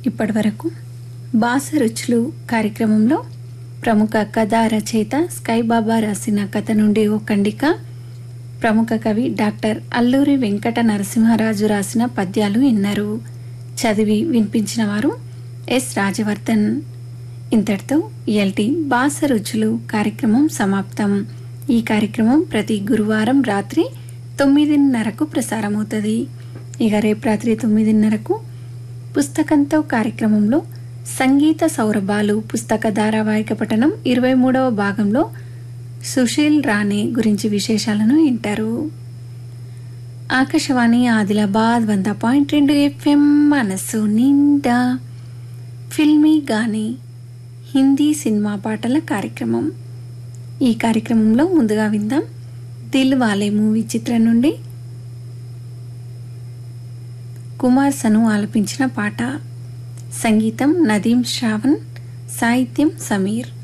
ఇప్పటివరకు బాస రుచులు కార్యక్రమంలో ప్రముఖ కథా రచయిత స్కై బాబా రాసిన కథ నుండి ఓ ఖండిక ప్రముఖ కవి డాక్టర్ అల్లూరి వెంకట నరసింహరాజు రాసిన పద్యాలు విన్నారు చదివి వినిపించిన వారు ఎస్ రాజవర్ధన్ ఇంతటితో ఎల్టీ బాస రుచులు కార్యక్రమం సమాప్తం ఈ కార్యక్రమం ప్రతి గురువారం రాత్రి తొమ్మిదిన్నరకు ప్రసారమవుతుంది ఇక రేపు రాత్రి తొమ్మిదిన్నరకు పుస్తకంతో కార్యక్రమంలో సంగీత సౌరభాలు పుస్తక ధారావాహిక పఠనం ఇరవై మూడవ భాగంలో సుశీల్ రాణే గురించి విశేషాలను వింటారు ఆకాశవాణి ఆదిలాబాద్ వంద పాయింట్ రెండు ఎఫ్ఎం మనసు నిండా ఫిల్మీ గాని హిందీ సినిమా పాటల కార్యక్రమం ఈ కార్యక్రమంలో ముందుగా విందాం దిల్ వాలే మూవీ చిత్రం నుండి కుమార్ సను ఆలపించిన పాట సంగీతం నదీం శ్రావణ్ సాహిత్యం సమీర్